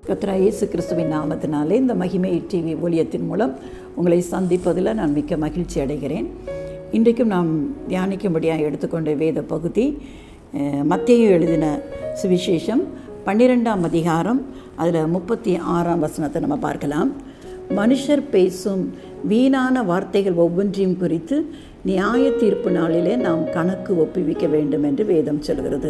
கத்ரா இயேசு கிறிஸ்துவின் நாமத்தினாலே இந்த மகிமை டிவி ஊழியத்தின் மூலம் உங்களை சந்திப்பதில் நான் மிக்க மகிழ்ச்சி அடைகிறேன் இன்றைக்கும் நாம் தியானிக்கும்படியாக எடுத்துக்கொண்ட வேத பகுதி மத்திய எழுதின சுவிசேஷம் பன்னிரெண்டாம் அதிகாரம் அதில் முப்பத்தி ஆறாம் வசனத்தை நம்ம பார்க்கலாம் மனுஷர் பேசும் வீணான வார்த்தைகள் ஒவ்வொன்றையும் குறித்து நியாய தீர்ப்பு நாளிலே நாம் கணக்கு ஒப்புவிக்க வேண்டும் என்று வேதம் சொல்கிறது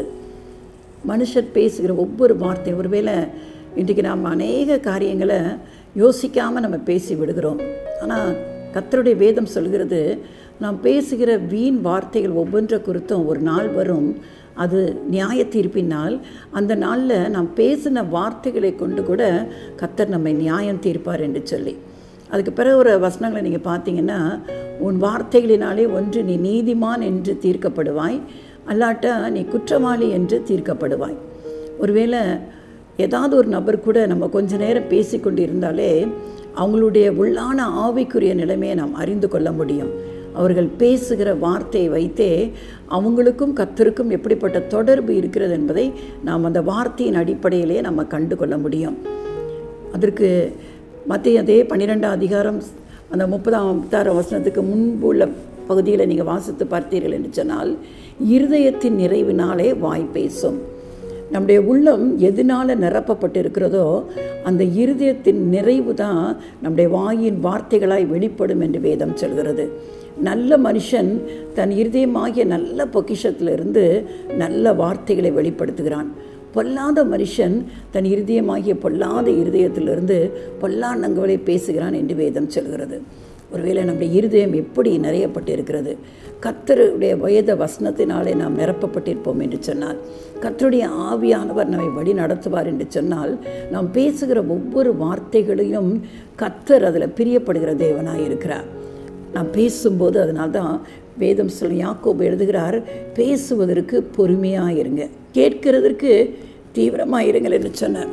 மனுஷர் பேசுகிற ஒவ்வொரு வார்த்தையும் ஒருவேளை இன்றைக்கு நாம் அநேக காரியங்களை யோசிக்காமல் நம்ம பேசி விடுகிறோம் ஆனால் கத்தருடைய வேதம் சொல்கிறது நாம் பேசுகிற வீண் வார்த்தைகள் ஒவ்வொன்றை குறித்தும் ஒரு நாள் வரும் அது நியாய தீர்ப்பின் நாள் அந்த நாளில் நாம் பேசின வார்த்தைகளை கொண்டு கூட கத்தர் நம்மை நியாயம் தீர்ப்பார் என்று சொல்லி அதுக்கு பிறகு ஒரு வசனங்களை நீங்கள் பார்த்தீங்கன்னா உன் வார்த்தைகளினாலே ஒன்று நீ நீதிமான் என்று தீர்க்கப்படுவாய் அல்லாட்டா நீ குற்றவாளி என்று தீர்க்கப்படுவாய் ஒருவேளை ஏதாவது ஒரு நபர் கூட நம்ம கொஞ்ச நேரம் பேசி கொண்டு இருந்தாலே அவங்களுடைய உள்ளான ஆவிக்குரிய நிலைமையை நாம் அறிந்து கொள்ள முடியும் அவர்கள் பேசுகிற வார்த்தையை வைத்தே அவங்களுக்கும் கத்தருக்கும் எப்படிப்பட்ட தொடர்பு இருக்கிறது என்பதை நாம் அந்த வார்த்தையின் அடிப்படையிலே நம்ம கண்டு கொள்ள முடியும் அதற்கு மத்திய அதே பன்னிரெண்டாம் அதிகாரம் அந்த முப்பதாம் முப்பத்தாறு வசனத்துக்கு முன்பு உள்ள பகுதியில் நீங்கள் வாசித்து பார்த்தீர்கள் என்று சொன்னால் இருதயத்தின் நிறைவினாலே வாய் பேசும் நம்முடைய உள்ளம் எதனால் நிரப்பப்பட்டு இருக்கிறதோ அந்த இருதயத்தின் நிறைவு தான் நம்முடைய வாயின் வார்த்தைகளாய் வெளிப்படும் என்று வேதம் சொல்கிறது நல்ல மனுஷன் தன் இருதயமாகிய நல்ல பொக்கிஷத்திலிருந்து நல்ல வார்த்தைகளை வெளிப்படுத்துகிறான் பொல்லாத மனுஷன் தன் இருதயமாகிய பொல்லாத இருதயத்திலிருந்து பொல்லாண்ணங்களை பேசுகிறான் என்று வேதம் சொல்கிறது ஒருவேளை நம்முடைய இருதயம் எப்படி நிறையப்பட்டு இருக்கிறது கத்தருடைய வயத வசனத்தினாலே நாம் நிரப்பப்பட்டிருப்போம் என்று சொன்னால் கத்தருடைய ஆவியானவர் நம்மை வழி நடத்துவார் என்று சொன்னால் நாம் பேசுகிற ஒவ்வொரு வார்த்தைகளையும் கத்தர் அதில் பிரியப்படுகிற தேவனாக இருக்கிறார் நாம் பேசும்போது அதனால்தான் வேதம் சொல்லி யாக்கோபு எழுதுகிறார் பேசுவதற்கு பொறுமையாக இருங்க கேட்கிறதற்கு தீவிரமாக இருங்கள் என்று சொன்னார்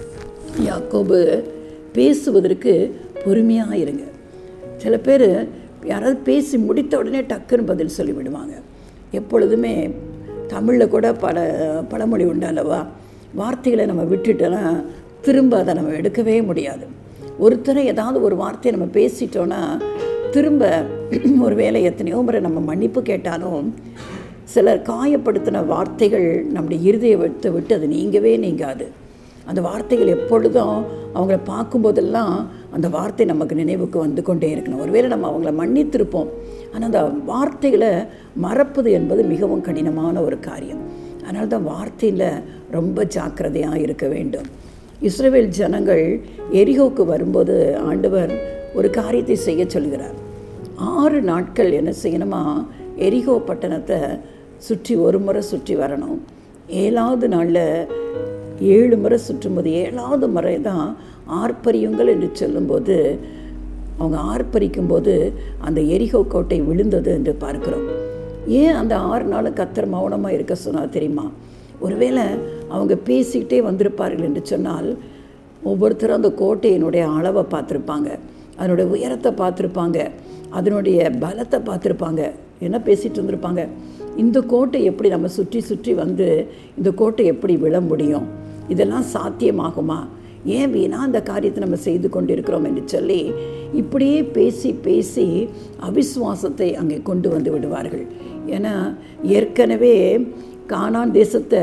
யாக்கோபு பேசுவதற்கு பொறுமையாக இருங்க சில பேர் யாராவது பேசி முடித்த உடனே டக்குன்னு பதில் சொல்லிவிடுவாங்க எப்பொழுதுமே தமிழில் கூட பல பழமொழி உண்டல்லவா வார்த்தைகளை நம்ம விட்டுட்டோன்னா திரும்ப அதை நம்ம எடுக்கவே முடியாது ஒருத்தரை ஏதாவது ஒரு வார்த்தையை நம்ம பேசிட்டோன்னா திரும்ப ஒரு வேலை எத்தனையோ முறை நம்ம மன்னிப்பு கேட்டாலும் சிலர் காயப்படுத்தின வார்த்தைகள் நம்முடைய இருதய விட்டு விட்டு அது நீங்கவே நீங்காது அந்த வார்த்தைகள் எப்பொழுதும் அவங்கள பார்க்கும்போதெல்லாம் அந்த வார்த்தை நமக்கு நினைவுக்கு வந்து கொண்டே இருக்கணும் ஒருவேளை நம்ம அவங்கள மன்னித்திருப்போம் ஆனால் அந்த வார்த்தைகளை மறப்பது என்பது மிகவும் கடினமான ஒரு காரியம் அதனால தான் வார்த்தையில் ரொம்ப ஜாக்கிரதையாக இருக்க வேண்டும் இஸ்ரேல் ஜனங்கள் எரிகோக்கு வரும்போது ஆண்டவர் ஒரு காரியத்தை செய்ய சொல்கிறார் ஆறு நாட்கள் என்ன செய்யணுமா எரிகோ பட்டணத்தை சுற்றி ஒரு முறை சுற்றி வரணும் ஏழாவது நாளில் ஏழு முறை சுற்றும்போது ஏழாவது முறை தான் ஆர்ப்பரியுங்கள் என்று சொல்லும்போது அவங்க ஆர்ப்பரிக்கும் போது அந்த எரிகோ கோட்டை விழுந்தது என்று பார்க்குறோம் ஏன் அந்த ஆறு நாள் கத்தர் மௌனமாக இருக்க சொன்னால் தெரியுமா ஒருவேளை அவங்க பேசிக்கிட்டே வந்திருப்பார்கள் என்று சொன்னால் ஒவ்வொருத்தரும் அந்த கோட்டையினுடைய அளவை பார்த்துருப்பாங்க அதனுடைய உயரத்தை பார்த்துருப்பாங்க அதனுடைய பலத்தை பார்த்துருப்பாங்க என்ன பேசிகிட்டு வந்திருப்பாங்க இந்த கோட்டை எப்படி நம்ம சுற்றி சுற்றி வந்து இந்த கோட்டை எப்படி விழ முடியும் இதெல்லாம் சாத்தியமாகுமா ஏன் வீணா அந்த காரியத்தை நம்ம செய்து கொண்டிருக்கிறோம் என்று சொல்லி இப்படியே பேசி பேசி அவிசுவாசத்தை அங்கே கொண்டு வந்து விடுவார்கள் ஏன்னா ஏற்கனவே கானான் தேசத்தை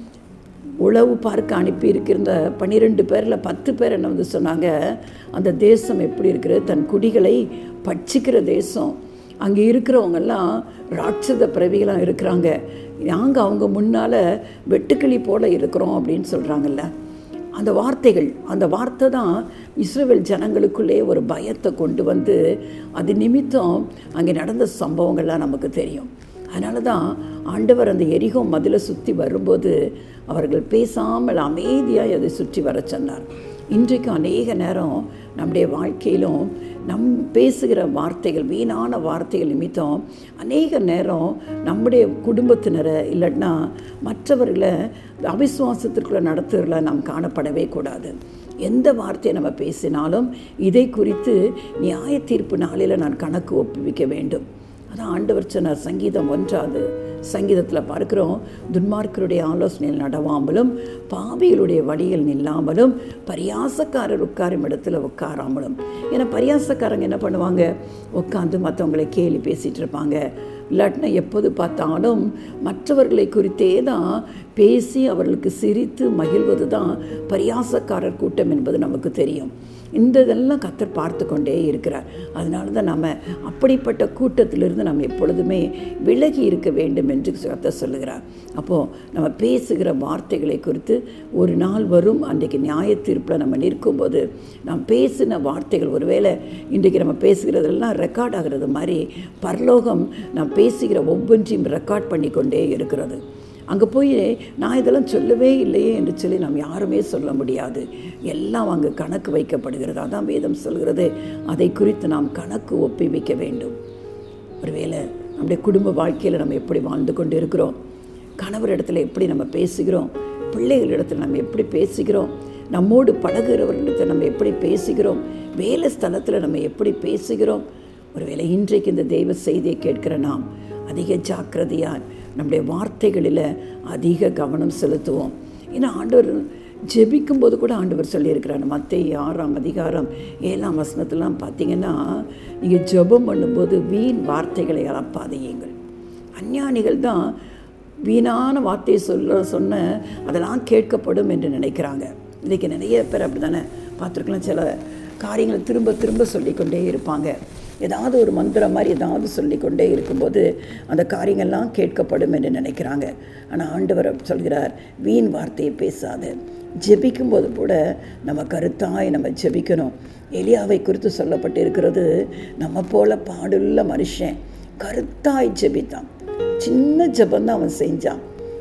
உளவு பார்க்க அனுப்பி இருக்கிற பன்னிரெண்டு பேரில் பத்து பேர் என்ன வந்து சொன்னாங்க அந்த தேசம் எப்படி இருக்கிறது தன் குடிகளை பட்சிக்கிற தேசம் அங்கே இருக்கிறவங்கெல்லாம் ராட்சத பிறவிகளாக இருக்கிறாங்க நாங்கள் அவங்க முன்னால் வெட்டுக்கிளி போல இருக்கிறோம் அப்படின்னு சொல்கிறாங்கல்ல அந்த வார்த்தைகள் அந்த வார்த்தை தான் இஸ்ரேல் ஜனங்களுக்குள்ளே ஒரு பயத்தை கொண்டு வந்து அது நிமித்தம் அங்கே நடந்த சம்பவங்கள்லாம் நமக்கு தெரியும் அதனால தான் ஆண்டவர் அந்த எரிகோ மதிலை சுற்றி வரும்போது அவர்கள் பேசாமல் அமைதியாக அதை சுற்றி வர சொன்னார் இன்றைக்கு அநேக நேரம் நம்முடைய வாழ்க்கையிலும் நம் பேசுகிற வார்த்தைகள் வீணான வார்த்தைகள் நிமித்தம் அநேக நேரம் நம்முடைய குடும்பத்தினரை இல்லைன்னா மற்றவர்களை அவிசுவாசத்திற்குள்ளே நடத்துகிறல நாம் காணப்படவே கூடாது எந்த வார்த்தையை நம்ம பேசினாலும் இதை குறித்து நியாய தீர்ப்பு நாளில் நான் கணக்கு ஒப்புவிக்க வேண்டும் அதான் ஆண்டவர் சொன்னார் சங்கீதம் ஒன்றாவது சங்கீதத்தில் பார்க்கிறோம் துன்மார்க்கருடைய ஆலோசனையில் நடவாமலும் பாவிகளுடைய வழியில் நில்லாமலும் பரியாசக்காரர் உட்காரும் இடத்துல உட்காராமலும் ஏன்னா பரியாசக்காரங்க என்ன பண்ணுவாங்க உட்காந்து மற்றவங்களை கேலி பேசிகிட்டு இருப்பாங்க இல்லாட்டினா எப்போது பார்த்தாலும் மற்றவர்களை குறித்தே தான் பேசி அவர்களுக்கு சிரித்து மகிழ்வது தான் பரியாசக்காரர் கூட்டம் என்பது நமக்கு தெரியும் இந்த இதெல்லாம் கத்தர் பார்த்து கொண்டே இருக்கிறார் அதனால தான் நம்ம அப்படிப்பட்ட கூட்டத்திலிருந்து நம்ம எப்பொழுதுமே விலகி இருக்க வேண்டும் என்று கத்தர் சொல்லுகிறார் அப்போது நம்ம பேசுகிற வார்த்தைகளை குறித்து ஒரு நாள் வரும் அன்றைக்கு நியாய தீர்ப்பில் நம்ம நிற்கும்போது நாம் பேசின வார்த்தைகள் ஒருவேளை இன்றைக்கு நம்ம பேசுகிறதெல்லாம் ரெக்கார்ட் ஆகிறது மாதிரி பரலோகம் நாம் பேசுகிற ஒவ்வொன்றையும் ரெக்கார்ட் பண்ணி கொண்டே இருக்கிறது அங்கே போய் நான் இதெல்லாம் சொல்லவே இல்லையே என்று சொல்லி நாம் யாருமே சொல்ல முடியாது எல்லாம் அங்கே கணக்கு வைக்கப்படுகிறது அதான் வேதம் சொல்கிறது அதை குறித்து நாம் கணக்கு ஒப்புவிக்க வேண்டும் ஒருவேளை நம்முடைய குடும்ப வாழ்க்கையில் நம்ம எப்படி வாழ்ந்து கொண்டு இருக்கிறோம் கணவர் இடத்துல எப்படி நம்ம பேசுகிறோம் பிள்ளைகளிடத்தில் நம்ம எப்படி பேசுகிறோம் நம்மோடு பழகுறவர்களிடத்தில் நம்ம எப்படி பேசுகிறோம் வேலை ஸ்தலத்தில் நம்ம எப்படி பேசுகிறோம் ஒருவேளை இன்றைக்கு இந்த தெய்வ செய்தியை கேட்கிற நாம் அதிக ஜாக்கிரதையான் நம்முடைய வார்த்தைகளில் அதிக கவனம் செலுத்துவோம் ஏன்னா ஆண்டவர் ஜெபிக்கும் போது கூட ஆண்டவர் சொல்லியிருக்கிறார் மத்திய ஆறாம் அதிகாரம் ஏழாம் வசனத்திலாம் பார்த்தீங்கன்னா நீங்கள் ஜெபம் பண்ணும்போது வீண் வார்த்தைகளை அளப்பாதையுங்கள் அஞ்ஞானிகள் தான் வீணான வார்த்தையை சொல்ல சொன்ன அதெல்லாம் கேட்கப்படும் என்று நினைக்கிறாங்க இன்றைக்கி நிறைய பேர் அப்படி தானே பார்த்துருக்கலாம் சில காரியங்களை திரும்ப திரும்ப சொல்லிக்கொண்டே இருப்பாங்க ஏதாவது ஒரு மந்திரம் மாதிரி ஏதாவது சொல்லிக்கொண்டே இருக்கும்போது அந்த காரியங்கள்லாம் கேட்கப்படும் என்று நினைக்கிறாங்க ஆனால் ஆண்டவர் சொல்கிறார் வீண் வார்த்தையை பேசாது ஜெபிக்கும்போது கூட நம்ம கருத்தாய் நம்ம ஜெபிக்கணும் எலியாவை குறித்து சொல்லப்பட்டு இருக்கிறது நம்ம போல பாடுள்ள மனுஷன் கருத்தாய் ஜெபித்தான் சின்ன ஜபந்தான் அவன் செஞ்சான்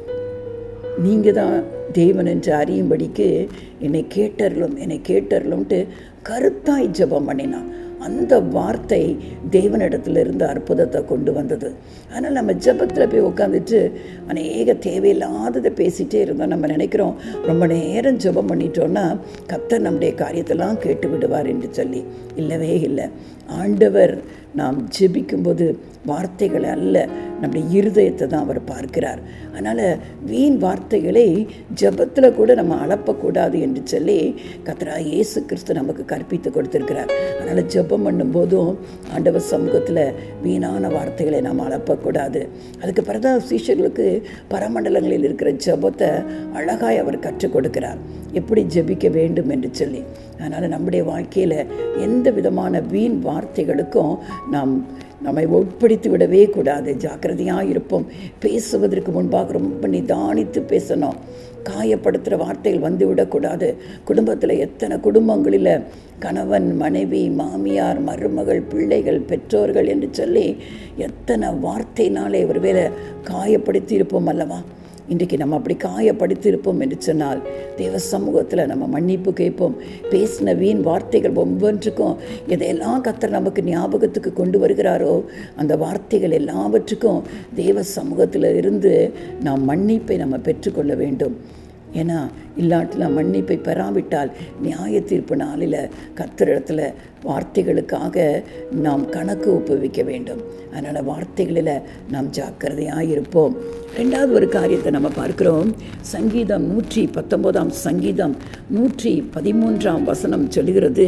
நீங்கள் தான் தேவன் என்று அறியும்படிக்கு என்னை கேட்டறலும் என்னை கேட்டறலும்ட்டு கருத்தாய் ஜபம் பண்ணினான் அந்த வார்த்தை தேவனிடத்திலிருந்து அற்புதத்தை கொண்டு வந்தது அதனால் நம்ம ஜபத்தில் போய் உட்காந்துட்டு அநேக தேவையில்லாததை பேசிகிட்டே இருந்தோம் நம்ம நினைக்கிறோம் ரொம்ப நேரம் ஜபம் பண்ணிட்டோன்னா கத்தர் நம்முடைய காரியத்தெல்லாம் கேட்டு விடுவார் என்று சொல்லி இல்லவே இல்லை ஆண்டவர் நாம் ஜெபிக்கும்போது வார்த்தைகளை அல்ல நம்முடைய இருதயத்தை தான் அவர் பார்க்கிறார் அதனால் வீண் வார்த்தைகளை ஜபத்தில் கூட நம்ம அளப்பக்கூடாது என்று சொல்லி கத்ரா இயேசு கிறிஸ்து நமக்கு கற்பித்து கொடுத்துருக்கிறார் அதனால் ஜபம் பண்ணும்போதும் ஆண்டவர் சமூகத்தில் வீணான வார்த்தைகளை நாம் அளப்பக்கூடாது அதுக்கு பிறகு சீஷர்களுக்கு பரமண்டலங்களில் இருக்கிற ஜபத்தை அழகாய் அவர் கற்றுக் கொடுக்கிறார் எப்படி ஜெபிக்க வேண்டும் என்று சொல்லி அதனால் நம்முடைய வாழ்க்கையில் எந்த விதமான வீண் வார்த்தைகளுக்கும் நாம் நம்மை உட்படுத்தி விடவே கூடாது ஜாக்கிரதையாக இருப்போம் பேசுவதற்கு முன்பாக ரொம்ப நிதானித்து பேசணும் காயப்படுத்துகிற வார்த்தைகள் வந்து விடக்கூடாது குடும்பத்தில் எத்தனை குடும்பங்களில் கணவன் மனைவி மாமியார் மருமகள் பிள்ளைகள் பெற்றோர்கள் என்று சொல்லி எத்தனை வார்த்தையினாலே ஒருவேளை காயப்படுத்தி இருப்போம் அல்லவா இன்றைக்கு நம்ம அப்படி காயப்படுத்தியிருப்போம் என்று சொன்னால் தேவ சமூகத்தில் நம்ம மன்னிப்பு கேட்போம் பேசின வீண் வார்த்தைகள் ஒவ்வொன்றுக்கும் எதையெல்லாம் கத்தர் நமக்கு ஞாபகத்துக்கு கொண்டு வருகிறாரோ அந்த வார்த்தைகள் எல்லாவற்றுக்கும் தேவ சமூகத்தில் இருந்து நாம் மன்னிப்பை நம்ம பெற்றுக்கொள்ள வேண்டும் ஏன்னா இல்லாட்டில் மன்னிப்பை பெறாவிட்டால் நியாய தீர்ப்பு நாளில் கத்திரிடத்தில் வார்த்தைகளுக்காக நாம் கணக்கு ஒப்புவிக்க வேண்டும் அதனால் வார்த்தைகளில் நாம் ஜாக்கிரதையாக இருப்போம் ரெண்டாவது ஒரு காரியத்தை நம்ம பார்க்குறோம் சங்கீதம் நூற்றி பத்தொம்போதாம் சங்கீதம் நூற்றி பதிமூன்றாம் வசனம் சொல்கிறது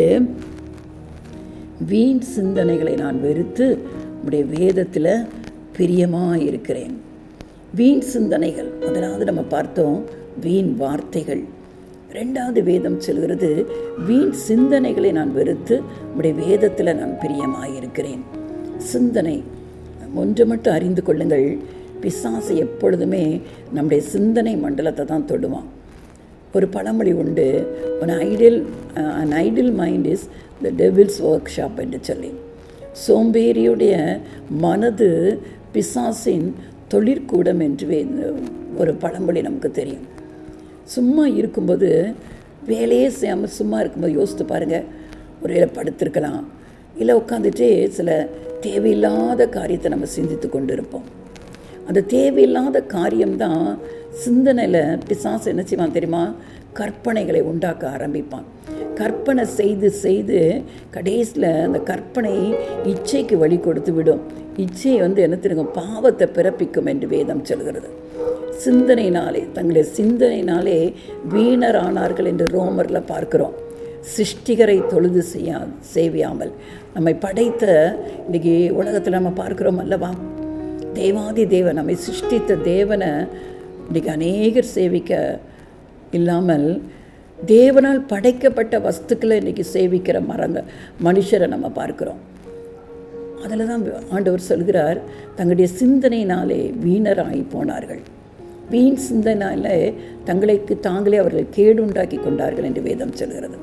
வீண் சிந்தனைகளை நான் வெறுத்து உடைய வேதத்தில் பிரியமாக இருக்கிறேன் வீண் சிந்தனைகள் முதலாவது நம்ம பார்த்தோம் வீண் வார்த்தைகள் ரெண்டாவது வேதம் சொல்கிறது வீண் சிந்தனைகளை நான் வெறுத்து உடைய வேதத்தில் நான் பிரியமாக இருக்கிறேன் சிந்தனை ஒன்று மட்டும் அறிந்து கொள்ளுங்கள் பிசாசு எப்பொழுதுமே நம்முடைய சிந்தனை மண்டலத்தை தான் தொடுவான் ஒரு பழமொழி உண்டு ஒரு ideal an ideal mind is the devil's workshop என்று சொல்லி சோம்பேறியுடைய மனது பிசாசின் தொழிற்கூடம் என்று ஒரு பழமொழி நமக்கு தெரியும் சும்மா இருக்கும்போது வேலையே செய்யாமல் சும்மா இருக்கும்போது யோசித்து பாருங்கள் ஒரு வேலை படுத்திருக்கலாம் இல்லை உட்காந்துட்டே சில தேவையில்லாத காரியத்தை நம்ம சிந்தித்து கொண்டு இருப்போம் அந்த தேவையில்லாத காரியம்தான் சிந்தனையில் பிசாசு என்ன செய்வான் தெரியுமா கற்பனைகளை உண்டாக்க ஆரம்பிப்பான் கற்பனை செய்து செய்து கடைசியில் அந்த கற்பனை இச்சைக்கு வழி கொடுத்து விடும் இச்சை வந்து என்ன தெரியுங்க பாவத்தை பிறப்பிக்கும் என்று வேதம் சொல்கிறது சிந்தனையினாலே தங்களுடைய சிந்தனையினாலே வீணர் ஆனார்கள் என்று ரோமரில் பார்க்கிறோம் சிருஷ்டிகரை தொழுது செய்யா சேவியாமல் நம்மை படைத்த இன்னைக்கு உலகத்தில் நம்ம பார்க்கிறோம் அல்லவா தேவாதி தேவன் நம்மை சிருஷ்டித்த தேவனை இன்னைக்கு அநேகர் சேவிக்க இல்லாமல் தேவனால் படைக்கப்பட்ட வஸ்துக்களை இன்னைக்கு சேவிக்கிற மரங்க மனுஷரை நம்ம பார்க்கிறோம் அதில் தான் ஆண்டவர் சொல்கிறார் தங்களுடைய சிந்தனையினாலே வீணராகி போனார்கள் வீண் சிந்தனாலே தங்களுக்கு தாங்களே அவர்கள் கேடுண்டாக்கி கொண்டார்கள் என்று வேதம் சொல்கிறது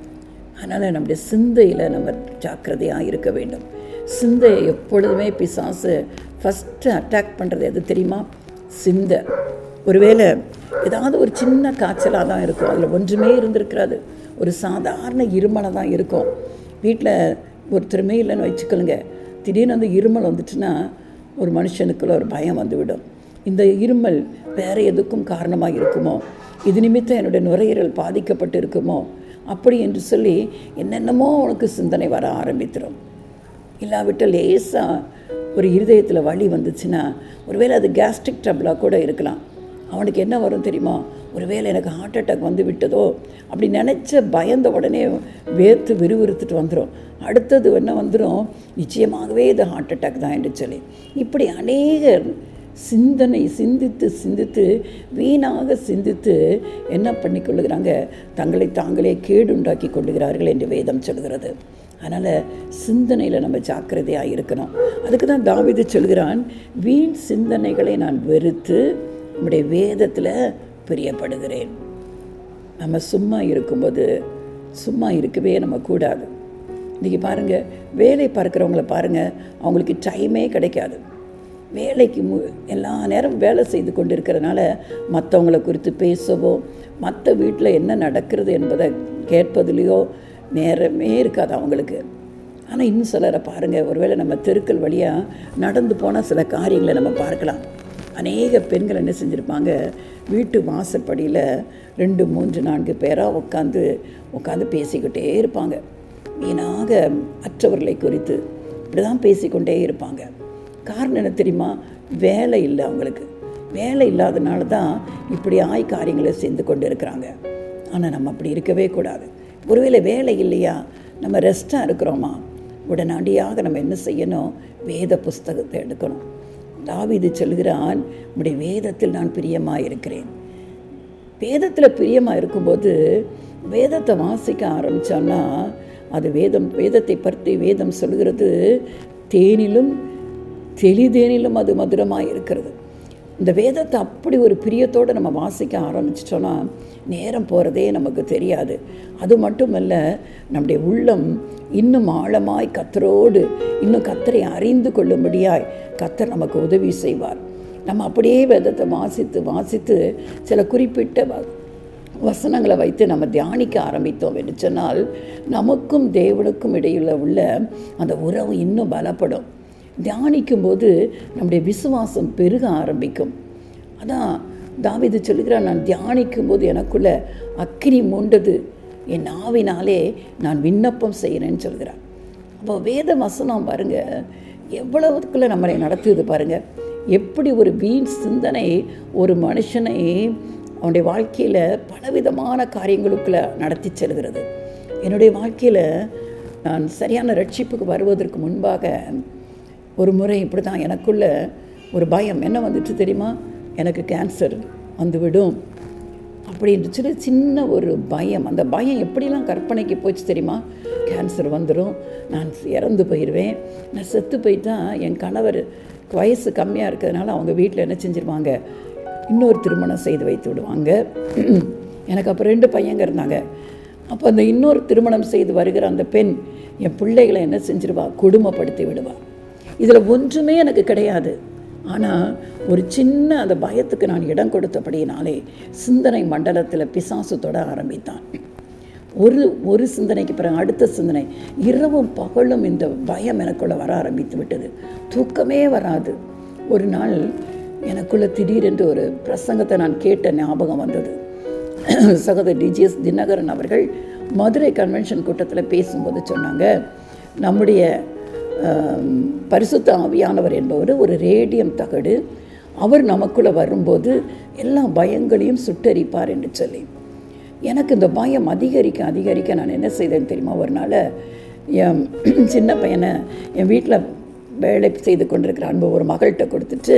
அதனால் நம்முடைய சிந்தையில் நம்ம ஜாக்கிரதையாக இருக்க வேண்டும் சிந்தையை எப்பொழுதுமே பிசாசு ஃபஸ்ட்டு அட்டாக் பண்ணுறது எது தெரியுமா சிந்தை ஒருவேளை ஏதாவது ஒரு சின்ன காய்ச்சலாக தான் இருக்கும் அதில் ஒன்றுமே இருந்திருக்கிறாது ஒரு சாதாரண இருமலை தான் இருக்கும் வீட்டில் ஒருத்தருமே இல்லைன்னு வச்சுக்கலுங்க திடீர்னு வந்து இருமல் வந்துச்சுன்னா ஒரு மனுஷனுக்குள்ள ஒரு பயம் வந்துவிடும் இந்த இருமல் வேறு எதுக்கும் காரணமாக இருக்குமோ இது நிமித்தம் என்னுடைய நுரையீரல் பாதிக்கப்பட்டு இருக்குமோ அப்படி என்று சொல்லி என்னென்னமோ உனக்கு சிந்தனை வர ஆரம்பித்திடும் இல்லாவிட்டால் லேசாக ஒரு இருதயத்தில் வலி வந்துச்சுன்னா ஒருவேளை அது கேஸ்ட்ரிக் ட்ரபிளாக கூட இருக்கலாம் அவனுக்கு என்ன வரும் தெரியுமா ஒருவேளை எனக்கு ஹார்ட் அட்டாக் வந்து விட்டதோ அப்படி நினச்ச பயந்த உடனே வேர்த்து விறுவிறுத்துட்டு வந்துடும் அடுத்தது என்ன வந்துடும் நிச்சயமாகவே இது ஹார்ட் அட்டாக் தான் என்று சொல்லி இப்படி அநேகர் சிந்தனை சிந்தித்து சிந்தித்து வீணாக சிந்தித்து என்ன பண்ணி கொள்ளுகிறாங்க தங்களை தாங்களே கேடுண்டாக்கி கொள்ளுகிறார்கள் என்று வேதம் சொல்கிறது அதனால் சிந்தனையில் நம்ம ஜாக்கிரதையாக இருக்கணும் அதுக்கு தான் தாவிது சொல்கிறான் வீண் சிந்தனைகளை நான் வெறுத்து நம்முடைய வேதத்தில் பிரியப்படுகிறேன் நம்ம சும்மா இருக்கும்போது சும்மா இருக்கவே நம்ம கூடாது இன்றைக்கி பாருங்கள் வேலை பார்க்குறவங்கள பாருங்கள் அவங்களுக்கு டைமே கிடைக்காது வேலைக்கு மு எல்லா நேரம் வேலை செய்து கொண்டு இருக்கிறதுனால மற்றவங்கள குறித்து பேசவோ மற்ற வீட்டில் என்ன நடக்கிறது என்பதை கேட்பதுலேயோ நேரமே இருக்காது அவங்களுக்கு ஆனால் இன்னும் சிலரை பாருங்கள் ஒருவேளை நம்ம தெருக்கள் வழியாக நடந்து போனால் சில காரியங்களை நம்ம பார்க்கலாம் அநேக பெண்கள் என்ன செஞ்சுருப்பாங்க வீட்டு வாசற்படியில் ரெண்டு மூன்று நான்கு பேராக உட்காந்து உட்காந்து பேசிக்கிட்டே இருப்பாங்க வீணாக மற்றவர்களை குறித்து இப்படி தான் பேசிக்கொண்டே இருப்பாங்க காரணம் என்ன தெரியுமா வேலை இல்லை அவங்களுக்கு வேலை இல்லாதனால தான் இப்படி ஆய் காரியங்களை செஞ்சு கொண்டு இருக்கிறாங்க ஆனால் நம்ம அப்படி இருக்கவே கூடாது ஒருவேளை வேலை இல்லையா நம்ம ரெஸ்ட்டாக இருக்கிறோமா உடனடியாக நம்ம என்ன செய்யணும் வேத புஸ்தகத்தை எடுக்கணும் தாவிது சொல்கிறான் உடைய வேதத்தில் நான் பிரியமாக இருக்கிறேன் வேதத்தில் பிரியமாக இருக்கும்போது வேதத்தை வாசிக்க ஆரம்பித்தோன்னா அது வேதம் வேதத்தை பற்றி வேதம் சொல்கிறது தேனிலும் தெளிதேனிலும் அது மதுரமாக இருக்கிறது இந்த வேதத்தை அப்படி ஒரு பிரியத்தோடு நம்ம வாசிக்க ஆரம்பிச்சிட்டோன்னா நேரம் போகிறதே நமக்கு தெரியாது அது மட்டுமல்ல நம்முடைய உள்ளம் இன்னும் ஆழமாய் கத்தரோடு இன்னும் கத்தரை அறிந்து கொள்ளும்படியாய் கத்தர் நமக்கு உதவி செய்வார் நம்ம அப்படியே வேதத்தை வாசித்து வாசித்து சில குறிப்பிட்ட வசனங்களை வைத்து நம்ம தியானிக்க ஆரம்பித்தோம் என்று சொன்னால் நமக்கும் தேவனுக்கும் இடையில் உள்ள அந்த உறவு இன்னும் பலப்படும் தியானிக்கும்போது நம்முடைய விசுவாசம் பெருக ஆரம்பிக்கும் அதான் தாவிது சொல்கிறான் நான் தியானிக்கும் போது எனக்குள்ள அக்கினி மூண்டது என் ஆவினாலே நான் விண்ணப்பம் செய்கிறேன்னு சொல்கிறான் அப்போ வேத வசனம் பாருங்கள் எவ்வளவுக்குள்ளே நம்மளை நடத்துது பாருங்கள் எப்படி ஒரு வீண் சிந்தனை ஒரு மனுஷனை அவனுடைய வாழ்க்கையில் பலவிதமான காரியங்களுக்குள்ளே நடத்தி செல்கிறது என்னுடைய வாழ்க்கையில் நான் சரியான ரட்சிப்புக்கு வருவதற்கு முன்பாக ஒரு முறை இப்படி தான் எனக்குள்ள ஒரு பயம் என்ன வந்துட்டு தெரியுமா எனக்கு கேன்சர் வந்துவிடும் அப்படின்ற சொல்லி சின்ன ஒரு பயம் அந்த பயம் எப்படிலாம் கற்பனைக்கு போச்சு தெரியுமா கேன்சர் வந்துடும் நான் இறந்து போயிடுவேன் நான் செத்து போயிட்டா என் கணவர் வயசு கம்மியாக இருக்கிறதுனால அவங்க வீட்டில் என்ன செஞ்சிருவாங்க இன்னொரு திருமணம் செய்து வைத்து விடுவாங்க எனக்கு அப்போ ரெண்டு பையங்க இருந்தாங்க அப்போ அந்த இன்னொரு திருமணம் செய்து வருகிற அந்த பெண் என் பிள்ளைகளை என்ன செஞ்சிருவா கொடுமைப்படுத்தி விடுவா இதில் ஒன்றுமே எனக்கு கிடையாது ஆனால் ஒரு சின்ன அந்த பயத்துக்கு நான் இடம் கொடுத்தபடியினாலே சிந்தனை மண்டலத்தில் பிசாசு தொட ஆரம்பித்தான் ஒரு ஒரு சிந்தனைக்கு பிறகு அடுத்த சிந்தனை இரவும் பகலும் இந்த பயம் எனக்குள்ள வர ஆரம்பித்து விட்டது தூக்கமே வராது ஒரு நாள் எனக்குள்ள திடீரென்று ஒரு பிரசங்கத்தை நான் கேட்ட ஞாபகம் வந்தது சகோதரர் டிஜிஎஸ் தினகரன் அவர்கள் மதுரை கன்வென்ஷன் கூட்டத்தில் பேசும்போது சொன்னாங்க நம்முடைய ஆம், பரிசுத்த ஆவியானவர் என்பவர் ஒரு ரேடியம் தகடு அவர் நமக்குள்ளே வரும்போது எல்லா பயங்களையும் சுட்டரிப்பார் என்று சொல்லி எனக்கு இந்த பயம் அதிகரிக்க அதிகரிக்க நான் என்ன செய்தேன் தெரியுமா ஒரு நாள் என் சின்ன பையனை என் வீட்டில் வேலை செய்து கொண்டிருக்கிற அன்பு ஒரு மகள்கிட்ட கொடுத்துட்டு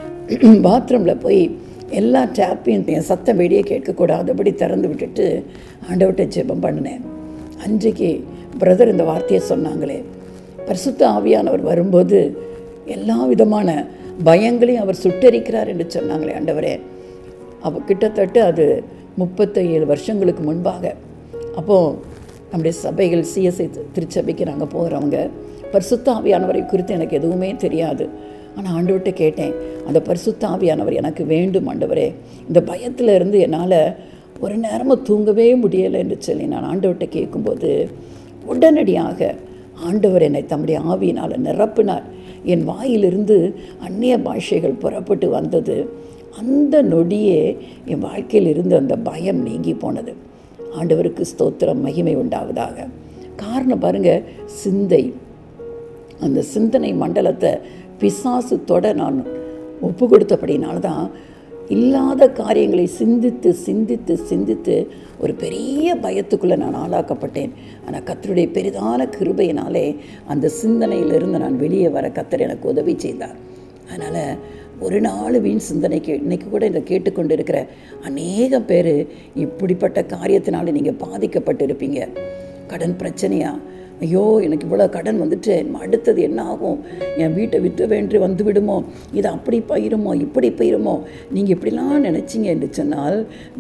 பாத்ரூமில் போய் எல்லா டேப்பையும் என் சத்தம் வெளியே கேட்கக்கூடாதபடி திறந்து விட்டுட்டு ஆண்டவர்கிட்ட ஜெபம் பண்ணினேன் அன்றைக்கு பிரதர் இந்த வார்த்தையை சொன்னாங்களே பரிசுத்த ஆவியானவர் வரும்போது எல்லா விதமான பயங்களையும் அவர் சுட்டரிக்கிறார் என்று சொன்னாங்களே ஆண்டவரே அப்போ கிட்டத்தட்ட அது முப்பத்தேழு வருஷங்களுக்கு முன்பாக அப்போது நம்முடைய சபைகள் சிஎஸ்ஐ திருச்சபைக்கு நாங்கள் போகிறவங்க பரிசுத்த ஆவியானவரை குறித்து எனக்கு எதுவுமே தெரியாது ஆனால் ஆண்டவர்கிட்ட கேட்டேன் அந்த பரிசுத்த ஆவியானவர் எனக்கு வேண்டும் ஆண்டவரே இந்த பயத்தில் இருந்து என்னால் ஒரு நேரமும் தூங்கவே முடியலை என்று சொல்லி நான் ஆண்டவர்கிட்ட கேட்கும்போது உடனடியாக ஆண்டவர் என்னை தம்முடைய ஆவியினால் நிரப்பினார் என் வாயிலிருந்து அந்நிய பாஷைகள் புறப்பட்டு வந்தது அந்த நொடியே என் வாழ்க்கையில் இருந்து அந்த பயம் நீங்கி போனது ஆண்டவருக்கு ஸ்தோத்திரம் மகிமை உண்டாவதாக காரணம் பாருங்க சிந்தை அந்த சிந்தனை மண்டலத்தை பிசாசு தொட நான் ஒப்பு கொடுத்தபடினால தான் இல்லாத காரியங்களை சிந்தித்து சிந்தித்து சிந்தித்து ஒரு பெரிய பயத்துக்குள்ளே நான் ஆளாக்கப்பட்டேன் ஆனால் கத்தருடைய பெரிதான கிருபையினாலே அந்த சிந்தனையிலிருந்து நான் வெளியே வர கத்தர் எனக்கு உதவி செய்தார் அதனால் ஒரு நாள் வீண் சிந்தனைக்கு இன்னைக்கு கூட இதை கேட்டுக்கொண்டு இருக்கிற அநேக பேர் இப்படிப்பட்ட காரியத்தினால நீங்கள் பாதிக்கப்பட்டிருப்பீங்க கடன் பிரச்சனையா ஐயோ எனக்கு இவ்வளோ கடன் வந்துட்டு அடுத்தது என்ன ஆகும் என் வீட்டை விட்டு வென்று வந்து விடுமோ இது அப்படி பயிருமோ இப்படி பயிருமோ நீங்கள் இப்படிலாம் நினச்சிங்க என்று சொன்னால்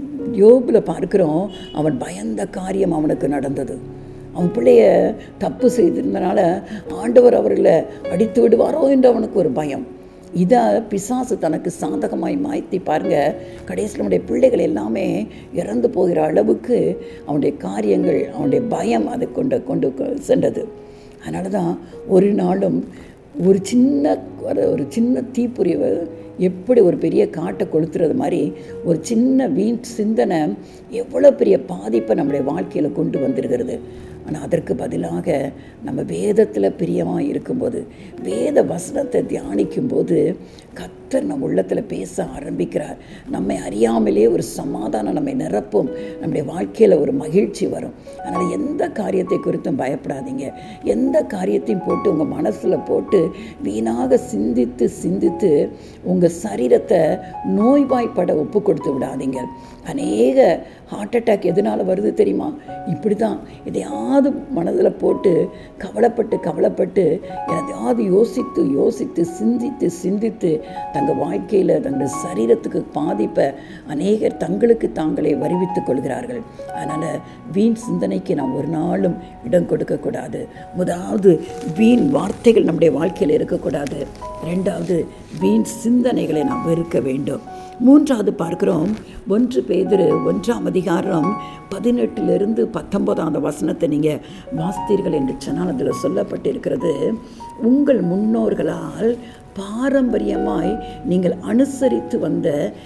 யோபில் பார்க்குறோம் அவன் பயந்த காரியம் அவனுக்கு நடந்தது அவன் பிள்ளைய தப்பு செய்திருந்தனால ஆண்டவர் அவர்களை அடித்து விடுவாரோ என்று அவனுக்கு ஒரு பயம் இதை பிசாசு தனக்கு சாதகமாய் மாய்த்தி பாருங்க கடைசியில் அவனுடைய பிள்ளைகள் எல்லாமே இறந்து போகிற அளவுக்கு அவனுடைய காரியங்கள் அவனுடைய பயம் அதை கொண்டு கொண்டு கொ- சென்றது அதனால தான் ஒரு நாளும் ஒரு சின்ன ஒரு ஒரு சின்ன தீப்புரிவு எப்படி ஒரு பெரிய காட்டை கொளுத்துறது மாதிரி ஒரு சின்ன வீண் சிந்தனை எவ்வளோ பெரிய பாதிப்பை நம்முடைய வாழ்க்கையில் கொண்டு வந்திருக்கிறது ஆனால் அதற்கு பதிலாக நம்ம வேதத்தில் பிரியமாக இருக்கும்போது வேத வசனத்தை தியானிக்கும்போது கத்தர் நம்ம உள்ளத்தில் பேச ஆரம்பிக்கிறார் நம்மை அறியாமலே ஒரு சமாதானம் நம்மை நிரப்பும் நம்முடைய வாழ்க்கையில் ஒரு மகிழ்ச்சி வரும் அதனால் எந்த காரியத்தை குறித்தும் பயப்படாதீங்க எந்த காரியத்தையும் போட்டு உங்கள் மனசில் போட்டு வீணாக சிந்தித்து சிந்தித்து உங்கள் சரீரத்தை நோய்வாய்ப்பட ஒப்பு கொடுத்து விடாதீங்க அநேக ஹார்ட் அட்டாக் எதனால் வருது தெரியுமா இப்படி தான் எதையாவது மனதில் போட்டு கவலைப்பட்டு கவலைப்பட்டு எதையாவது யோசித்து யோசித்து சிந்தித்து சிந்தித்து தங்கள் வாழ்க்கையில் தங்கள் சரீரத்துக்கு பாதிப்பை அநேகர் தங்களுக்கு தாங்களே வருவித்துக் கொள்கிறார்கள் அதனால் வீண் சிந்தனைக்கு நாம் ஒரு நாளும் இடம் கொடுக்கக்கூடாது முதலாவது வீண் வார்த்தைகள் நம்முடைய வாழ்க்கையில் இருக்கக்கூடாது ரெண்டாவது வீண் சிந்தனைகளை நாம் வெறுக்க வேண்டும் மூன்றாவது பார்க்கிறோம் ஒன்று பேதுரு ஒன்றாம் அதிகாரம் பதினெட்டிலிருந்து பத்தொன்பதாவது வசனத்தை நீங்கள் வாசித்தீர்கள் என்று சொன்னால் அதில் சொல்லப்பட்டிருக்கிறது உங்கள் முன்னோர்களால் பாரம்பரியமாய் நீங்கள் அனுசரித்து வந்த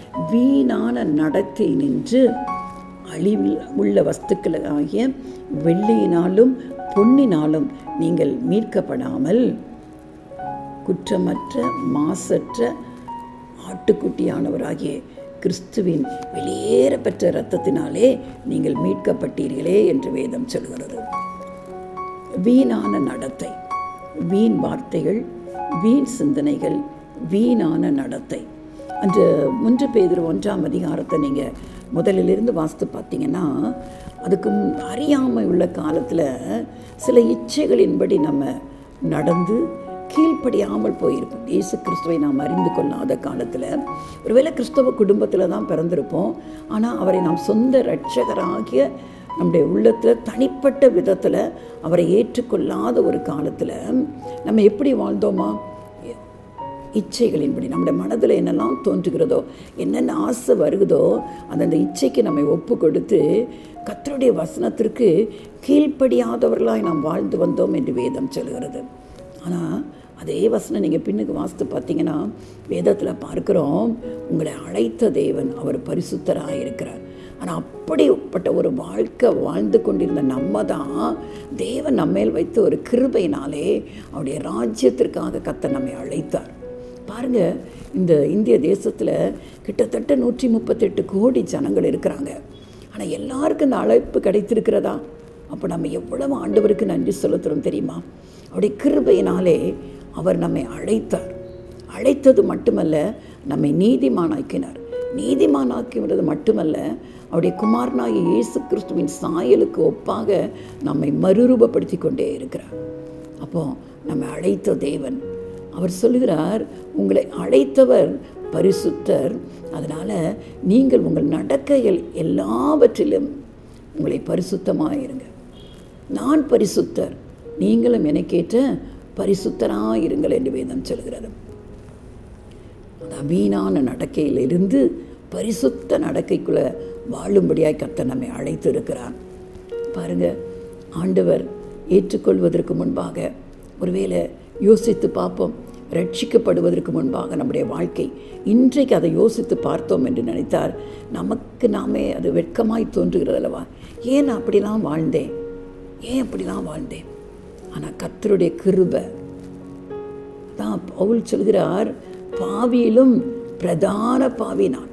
வீணான நடத்தை நின்று அழிவில் உள்ள வஸ்துக்களாகிய வெள்ளியினாலும் பொன்னினாலும் நீங்கள் மீட்கப்படாமல் குற்றமற்ற மாசற்ற ஆட்டுக்குட்டியானவராகிய கிறிஸ்துவின் வெளியேற பெற்ற இரத்தத்தினாலே நீங்கள் மீட்கப்பட்டீர்களே என்று வேதம் சொல்கிறது வீணான நடத்தை வீண் வார்த்தைகள் வீண் சிந்தனைகள் வீணான நடத்தை அன்று ஒன்று பேதிரு ஒன்றாம் அதிகாரத்தை நீங்கள் முதலிலிருந்து வாசித்து பார்த்தீங்கன்னா அதுக்கு முன் அறியாமை உள்ள காலத்தில் சில இச்சைகளின்படி நம்ம நடந்து கீழ்ப்படியாமல் போயிருப்போம் இயேசு கிறிஸ்துவை நாம் அறிந்து கொள்ளாத காலத்தில் ஒருவேளை கிறிஸ்தவ குடும்பத்தில் தான் பிறந்திருப்போம் ஆனால் அவரை நாம் சொந்த இரட்சகராகிய நம்முடைய உள்ளத்தில் தனிப்பட்ட விதத்தில் அவரை ஏற்றுக்கொள்ளாத ஒரு காலத்தில் நம்ம எப்படி வாழ்ந்தோமா இச்சைகளின்படி நம்முடைய மனதில் என்னெல்லாம் தோன்றுகிறதோ என்னென்ன ஆசை வருகுதோ அந்தந்த இச்சைக்கு நம்மை ஒப்பு கொடுத்து கத்தருடைய வசனத்திற்கு கீழ்ப்படியாதவர்களாய் நாம் வாழ்ந்து வந்தோம் என்று வேதம் சொல்கிறது ஆனால் அதே வசனம் நீங்கள் பின்னுக்கு வாசித்து பார்த்தீங்கன்னா வேதத்தில் பார்க்குறோம் உங்களை அழைத்த தேவன் அவர் பரிசுத்தராக இருக்கிறார் ஆனால் அப்படிப்பட்ட ஒரு வாழ்க்கை வாழ்ந்து கொண்டிருந்த நம்ம தான் தேவன் நம்மேல் வைத்த ஒரு கிருபையினாலே அவருடைய ராஜ்யத்திற்காக கத்த நம்மை அழைத்தார் பாருங்க இந்த இந்திய தேசத்தில் கிட்டத்தட்ட நூற்றி முப்பத்தெட்டு கோடி ஜனங்கள் இருக்கிறாங்க ஆனால் எல்லாருக்கும் இந்த அழைப்பு கிடைத்திருக்கிறதா அப்போ நம்ம எவ்வளவு ஆண்டவருக்கு நன்றி செலுத்துகிறோம் தெரியுமா அவருடைய கிருபையினாலே அவர் நம்மை அழைத்தார் அழைத்தது மட்டுமல்ல நம்மை நீதிமானாக்கினார் நீதிமானாக்கின்றது மட்டுமல்ல அவருடைய குமாரனாகிய இயேசு கிறிஸ்துவின் சாயலுக்கு ஒப்பாக நம்மை மறுரூபப்படுத்தி கொண்டே இருக்கிறார் அப்போ நம்மை அழைத்த தேவன் அவர் சொல்லுகிறார் உங்களை அழைத்தவர் பரிசுத்தர் அதனால் நீங்கள் உங்கள் நடக்கைகள் எல்லாவற்றிலும் உங்களை பரிசுத்தமாக இருங்க நான் பரிசுத்தர் நீங்களும் எனக்கேற்ற பரிசுத்தராக இருங்கள் என்று வேதம் சொல்கிறது அந்த வீணான நடக்கையிலிருந்து பரிசுத்த நடக்கைக்குள்ளே வாழும்படியாய் கர்த்தர் நம்மை அழைத்து இருக்கிறார் பாருங்க ஆண்டவர் ஏற்றுக்கொள்வதற்கு முன்பாக ஒருவேளை யோசித்து பார்ப்போம் ரட்சிக்கப்படுவதற்கு முன்பாக நம்முடைய வாழ்க்கை இன்றைக்கு அதை யோசித்து பார்த்தோம் என்று நினைத்தார் நமக்கு நாமே அது வெட்கமாய் தோன்றுகிறது அல்லவா ஏன் நான் அப்படிலாம் வாழ்ந்தேன் ஏன் அப்படிலாம் வாழ்ந்தேன் ஆனால் கர்த்தருடைய கிருபை தான் பவுல் சொல்கிறார் பாவியிலும் பிரதான பாவி நான்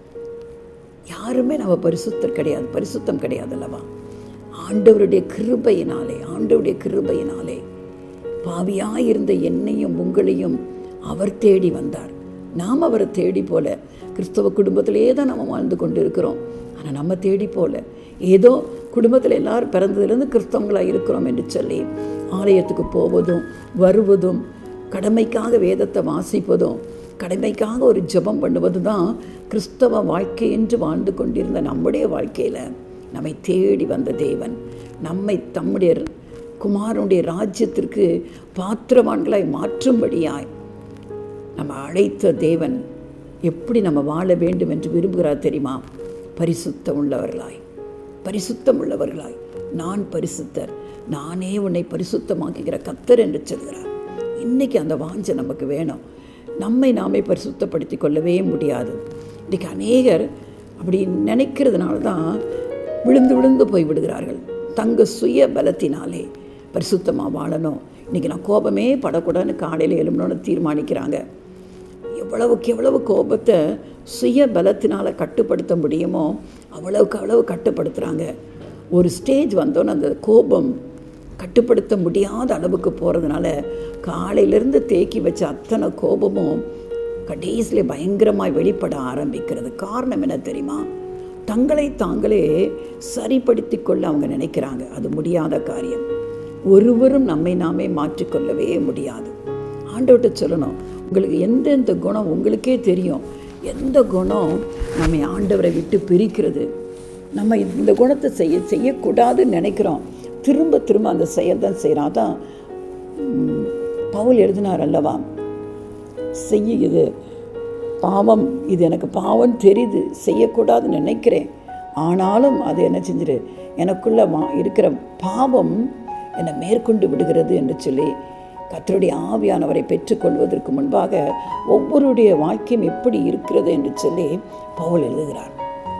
யாருமே நம்ம பரிசுத்தர் கிடையாது பரிசுத்தம் கிடையாது அல்லவா ஆண்டவருடைய கிருபையினாலே ஆண்டவருடைய கிருபையினாலே பாவியாயிருந்த என்னையும் உங்களையும் அவர் தேடி வந்தார் நாம் அவரை தேடி போல கிறிஸ்தவ குடும்பத்திலே தான் நம்ம வாழ்ந்து கொண்டு இருக்கிறோம் ஆனால் நம்ம தேடி போல ஏதோ குடும்பத்தில் எல்லாரும் பிறந்ததுலேருந்து கிறிஸ்தவங்களாக இருக்கிறோம் என்று சொல்லி ஆலயத்துக்கு போவதும் வருவதும் கடமைக்காக வேதத்தை வாசிப்பதும் கடமைக்காக ஒரு ஜெபம் பண்ணுவது தான் கிறிஸ்தவ வாழ்க்கை என்று வாழ்ந்து கொண்டிருந்த நம்முடைய வாழ்க்கையில் நம்மை தேடி வந்த தேவன் நம்மை தம்முடைய குமாரனுடைய ராஜ்யத்திற்கு பாத்திரவான்களாய் மாற்றும்படியாய் நம்ம அழைத்த தேவன் எப்படி நம்ம வாழ வேண்டும் என்று விரும்புகிறார் தெரியுமா பரிசுத்தம் உள்ளவர்களாய் பரிசுத்தம் உள்ளவர்களாய் நான் பரிசுத்தர் நானே உன்னை பரிசுத்தமாக்குகிற கத்தர் என்று சொல்கிறார் இன்னைக்கு அந்த வாஞ்சை நமக்கு வேணும் நம்மை நாமே பரிசுத்தப்படுத்தி கொள்ளவே முடியாது இன்றைக்கி அநேகர் அப்படி நினைக்கிறதுனால தான் விழுந்து விழுந்து போய் விடுகிறார்கள் தங்க சுய பலத்தினாலே பரிசுத்தமாக வாழணும் இன்றைக்கி நான் கோபமே படக்கூடாதுன்னு காலையில் எழும்பணும்னு தீர்மானிக்கிறாங்க எவ்வளவுக்கு எவ்வளவு கோபத்தை சுய பலத்தினால் கட்டுப்படுத்த முடியுமோ அவ்வளவுக்கு அவ்வளவு கட்டுப்படுத்துகிறாங்க ஒரு ஸ்டேஜ் வந்தோன்னே அந்த கோபம் கட்டுப்படுத்த முடியாத அளவுக்கு போகிறதுனால காலையிலேருந்து தேக்கி வச்ச அத்தனை கோபமும் கடைசியில் பயங்கரமாக வெளிப்பட ஆரம்பிக்கிறது காரணம் என்ன தெரியுமா தங்களை தாங்களே சரிப்படுத்தி கொள்ள அவங்க நினைக்கிறாங்க அது முடியாத காரியம் ஒருவரும் நம்மை நாமே மாற்றிக்கொள்ளவே முடியாது ஆண்டவர்கிட்ட சொல்லணும் உங்களுக்கு எந்தெந்த குணம் உங்களுக்கே தெரியும் எந்த குணம் நம்மை ஆண்டவரை விட்டு பிரிக்கிறது நம்ம இந்த குணத்தை செய்ய செய்யக்கூடாதுன்னு நினைக்கிறோம் திரும்ப திரும்ப அந்த செயல் தான் செய்கிறோம் அதான் ம், பவுல் எழுதினார் அல்லவா செய்ய இது பாவம் இது எனக்கு பாவம் தெரியுது செய்யக்கூடாதுன்னு நினைக்கிறேன் ஆனாலும் அது என்ன செஞ்சிரு எனக்குள்ள வா- இருக்கிற பாவம் என்னை மேற்கொண்டு விடுகிறது என்று சொல்லி கர்த்தருடைய ஆவியானவரை பெற்றுக்கொள்வதற்கு முன்பாக ஒவ்வொருடைய வாழ்க்கையும் எப்படி இருக்கிறது என்று சொல்லி பவுல் எழுதுகிறார்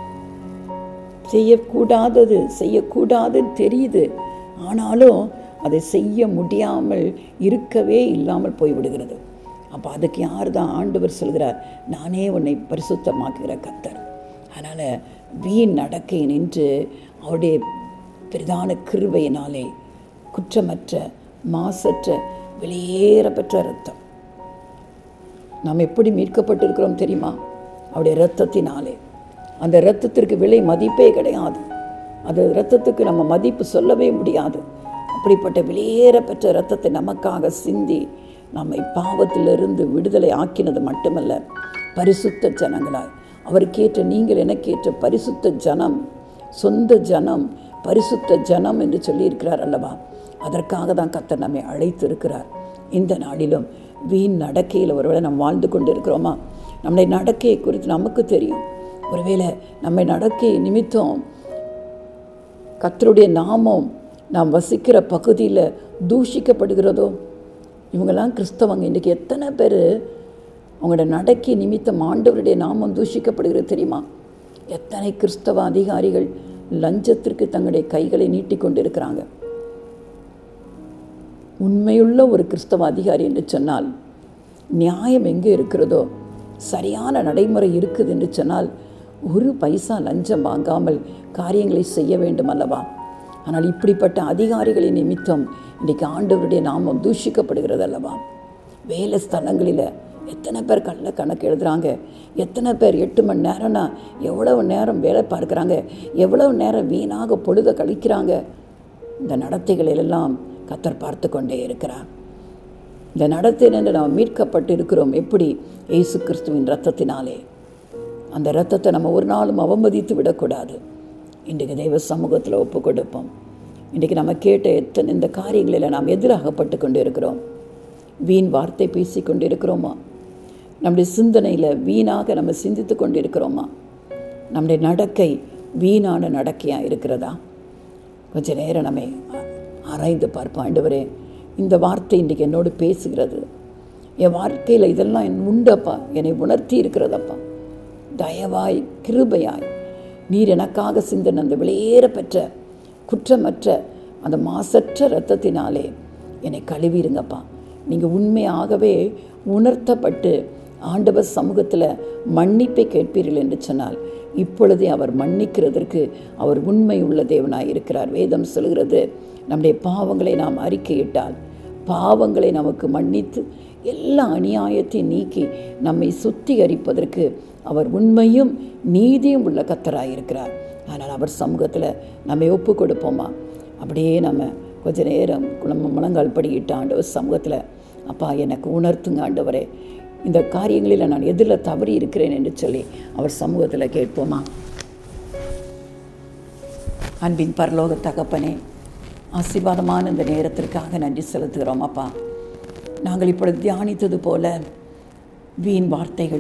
செய்யக்கூடாதது செய்யக்கூடாதுன்னு தெரியுது ஆனாலும் அதை செய்ய முடியாமல் இருக்கவே இல்லாமல் போய்விடுகிறது அப்போ அதுக்கு யார் தான் ஆண்டவர் சொல்கிறார் நானே உன்னை பரிசுத்தமாக்குகிற கத்தர் அதனால் வீண் நடக்கை நின்று அவருடைய பிரதான கிருபையினாலே குற்றமற்ற மாசற்ற வெளியேறப்பெற்ற ரத்தம் நாம் எப்படி மீட்கப்பட்டிருக்கிறோம் தெரியுமா அவருடைய இரத்தத்தினாலே அந்த இரத்தத்திற்கு விலை மதிப்பே கிடையாது அந்த இரத்தத்துக்கு நம்ம மதிப்பு சொல்லவே முடியாது அப்படிப்பட்ட வெளியேற பெற்ற இரத்தத்தை நமக்காக சிந்தி நம்மை பாவத்திலிருந்து விடுதலை ஆக்கினது மட்டுமல்ல பரிசுத்த ஜனங்களாய் அவருக்கேற்ற நீங்கள் எனக்கேற்ற பரிசுத்த ஜனம் சொந்த ஜனம் பரிசுத்த ஜனம் என்று சொல்லியிருக்கிறார் அல்லவா அதற்காக தான் கர்த்தர் நம்மை அழைத்திருக்கிறார் இந்த நாளிலும் வீண் நடக்கையில் ஒருவேளை நாம் வாழ்ந்து கொண்டு இருக்கிறோமா நம்முடைய நடக்கையை குறித்து நமக்கு தெரியும் ஒருவேளை நம்மை நடக்கை நிமித்தம் கர்த்தருடைய நாமம் நாம் வசிக்கிற பகுதியில் தூஷிக்கப்படுகிறதோ இவங்கெல்லாம் கிறிஸ்தவங்க இன்றைக்கி எத்தனை பேர் அவங்களோட நடக்கை நிமித்தம் ஆண்டவருடைய நாமம் தூஷிக்கப்படுகிறது தெரியுமா எத்தனை கிறிஸ்தவ அதிகாரிகள் லஞ்சத்திற்கு தங்களுடைய கைகளை நீட்டிக் கொண்டிருக்கிறாங்க உண்மையுள்ள ஒரு கிறிஸ்தவ அதிகாரி என்று சொன்னால் நியாயம் எங்கே இருக்கிறதோ சரியான நடைமுறை இருக்குது என்று சொன்னால் ஒரு பைசா லஞ்சம் வாங்காமல் காரியங்களை செய்ய வேண்டும் அல்லவா ஆனால் இப்படிப்பட்ட அதிகாரிகளின் நிமித்தம் இன்றைக்கு ஆண்டவருடைய நாமம் தூஷிக்கப்படுகிறது அல்லவா வேலை ஸ்தலங்களில் எத்தனை பேர் கள்ள கணக்கு எழுதுறாங்க எத்தனை பேர் எட்டு மணி நேரம்னா எவ்வளவு நேரம் வேலை பார்க்குறாங்க எவ்வளவு நேரம் வீணாக பொழுத கழிக்கிறாங்க இந்த நடத்தைகளிலெல்லாம் கத்தர் பார்த்து கொண்டே இருக்கிறார் இந்த நடத்தையிலிருந்து நாம் மீட்கப்பட்டு இருக்கிறோம் எப்படி இயேசு கிறிஸ்துவின் ரத்தத்தினாலே அந்த ரத்தத்தை நம்ம ஒரு நாளும் அவமதித்து விடக்கூடாது இன்றைக்கு தெய்வ சமூகத்தில் ஒப்பு கொடுப்போம் இன்றைக்கு நம்ம கேட்ட எத்தனை இந்த காரியங்களில் நாம் எதிராகப்பட்டு கொண்டு இருக்கிறோம் வீண் வார்த்தை பேசி கொண்டு இருக்கிறோமா நம்முடைய சிந்தனையில் வீணாக நம்ம சிந்தித்து கொண்டு இருக்கிறோமா நம்முடைய நடக்கை வீணான நடக்கையாக இருக்கிறதா கொஞ்ச நேரம் நம்ம ஆராய்ந்து பார்ப்போம் ஆண்டவரே இந்த வார்த்தை இன்றைக்கு என்னோடு பேசுகிறது என் வாழ்க்கையில் இதெல்லாம் என் உண்டப்பா என்னை உணர்த்தி இருக்கிறதப்பா தயவாய் கிருபையாய் நீர் எனக்காக சிந்தன அந்த வெளியேற பெற்ற குற்றமற்ற அந்த மாசற்ற இரத்தத்தினாலே என்னை கழுவிருங்கப்பா நீங்கள் உண்மையாகவே உணர்த்தப்பட்டு ஆண்டவர் சமூகத்தில் மன்னிப்பை கேட்பீர்கள் என்று சொன்னால் இப்பொழுதே அவர் மன்னிக்கிறதற்கு அவர் உண்மை உள்ள தேவனாய் இருக்கிறார் வேதம் சொல்கிறது நம்முடைய பாவங்களை நாம் அறிக்கையிட்டால் பாவங்களை நமக்கு மன்னித்து எல்லா அநியாயத்தையும் நீக்கி நம்மை சுத்திகரிப்பதற்கு அவர் உண்மையும் நீதியும் உள்ள கத்தராயிருக்கிறார் ஆனால் அவர் சமூகத்தில் நம்ம ஒப்பு கொடுப்போமா அப்படியே நம்ம கொஞ்ச நேரம் நம்ம முழங்கால் படிக்கிட்ட ஆண்டவர் சமூகத்தில் அப்பா எனக்கு உணர்த்துங்க ஆண்டவரே இந்த காரியங்களில் நான் எதில் தவறி இருக்கிறேன் என்று சொல்லி அவர் சமூகத்தில் கேட்போமா அன்பின் பரலோக தகப்பனே ஆசீர்வாதமான இந்த நேரத்திற்காக நன்றி செலுத்துகிறோம் அப்பா நாங்கள் இப்பொழுது தியானித்தது போல வீண் வார்த்தைகள்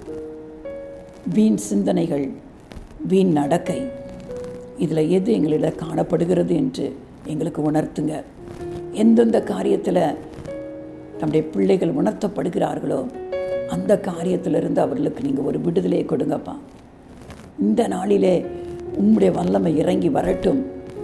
வீண் சிந்தனைகள் வீண் நடக்கை இதில் எது எங்களிடம் காணப்படுகிறது என்று எங்களுக்கு உணர்த்துங்க எந்தெந்த காரியத்தில் நம்முடைய பிள்ளைகள் உணர்த்தப்படுகிறார்களோ அந்த காரியத்திலிருந்து அவர்களுக்கு நீங்கள் ஒரு விடுதலையை கொடுங்கப்பா இந்த நாளிலே உம்முடைய வல்லமை இறங்கி வரட்டும்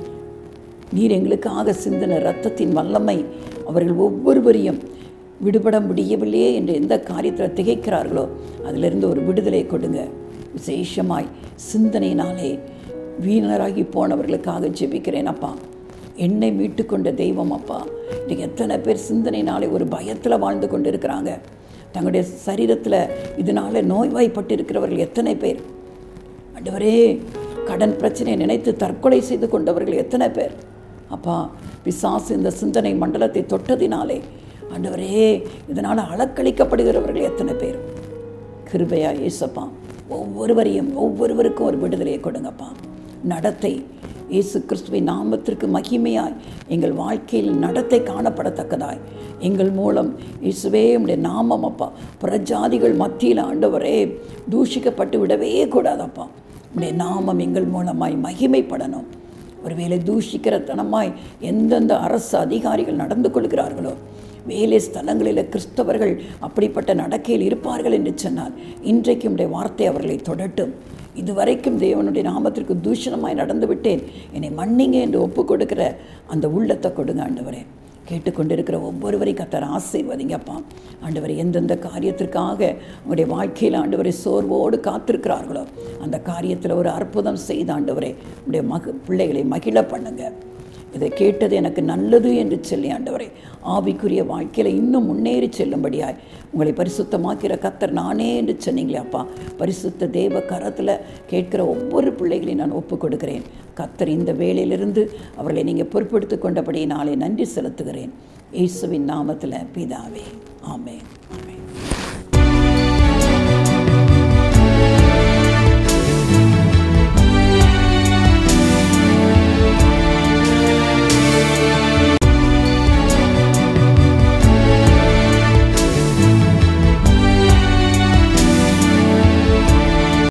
நீர் எங்களுக்காக சிந்தின இரத்தத்தின் வல்லமை அவர்கள் ஒவ்வொருவரையும் விடுபட முடியவில்லையே என்று எந்த காரியத்தில் திகைக்கிறார்களோ அதிலிருந்து ஒரு விடுதலை கொடுங்க விசேஷமாய் சிந்தனையினாலே வீணராகி போனவர்களுக்காக ஜெபிக்கிறேன் அப்பா என்னை மீட்டுக்கொண்ட தெய்வம் அப்பா இன்றைக்கு எத்தனை பேர் சிந்தனையினாலே ஒரு பயத்தில் வாழ்ந்து கொண்டு இருக்கிறாங்க தங்களுடைய சரீரத்தில் இதனால நோய்வாய்ப்பட்டு இருக்கிறவர்கள் எத்தனை பேர் ஆண்டவரே கடன் பிரச்சனையை நினைத்து தற்கொலை செய்து கொண்டவர்கள் எத்தனை பேர் அப்பா பிசாசு இந்த சிந்தனை மண்டலத்தை தொட்டதினாலே ஆண்டவரே இதனால் அளக்களிக்கப்படுகிறவர்கள் எத்தனை பேர் கிருபையா ஏசப்பா ஒவ்வொருவரையும் ஒவ்வொருவருக்கும் ஒரு விடுதலையை கொடுங்கப்பா நடத்தை இயேசு கிறிஸ்துவின் நாமத்திற்கு மகிமையாய் எங்கள் வாழ்க்கையில் நடத்தை காணப்படத்தக்கதாய் எங்கள் மூலம் இயேசுவே உடைய நாமம் அப்பா புறஜாதிகள் மத்தியில் ஆண்டவரே தூஷிக்கப்பட்டு விடவே கூடாதப்பா உடைய நாமம் எங்கள் மூலமாய் மகிமைப்படணும் ஒருவேளை தூஷிக்கிற தனமாய் எந்தெந்த அரசு அதிகாரிகள் நடந்து கொள்கிறார்களோ வேலை ஸ்தலங்களில் கிறிஸ்தவர்கள் அப்படிப்பட்ட நடக்கையில் இருப்பார்கள் என்று சொன்னால் இன்றைக்கு உடைய வார்த்தை அவர்களை தொடட்டும் இதுவரைக்கும் தேவனுடைய நாமத்திற்கு தூஷணமாய் நடந்து விட்டேன் என்னை மன்னிங்க என்று ஒப்பு கொடுக்கிற அந்த உள்ளத்தை கொடுங்க ஆண்டவரே கேட்டுக்கொண்டிருக்கிற ஒவ்வொருவரையும் கத்தர் ஆசீர்வதிங்கப்பா ஆண்டவர் எந்தெந்த காரியத்திற்காக உங்களுடைய வாழ்க்கையில் ஆண்டவரை சோர்வோடு காத்திருக்கிறார்களோ அந்த காரியத்தில் ஒரு அற்புதம் செய்த ஆண்டவரே உங்களுடைய மக பிள்ளைகளை மகிழ பண்ணுங்க இதை கேட்டது எனக்கு நல்லது என்று சொல்லி ஆண்டவரே ஆவிக்குரிய வாழ்க்கையில் இன்னும் முன்னேறி செல்லும்படியாய் உங்களை பரிசுத்தமாக்கிற கத்தர் நானே என்று சொன்னீங்களே அப்பா பரிசுத்த தேவ கரத்தில் கேட்கிற ஒவ்வொரு பிள்ளைகளையும் நான் ஒப்பு கொடுக்கிறேன் கத்தர் இந்த வேலையிலிருந்து அவர்களை நீங்கள் பொறுப்பெடுத்து கொண்டபடி நாளை நன்றி செலுத்துகிறேன் இயேசுவின் நாமத்தில் பிதாவே ஆமே ஆமே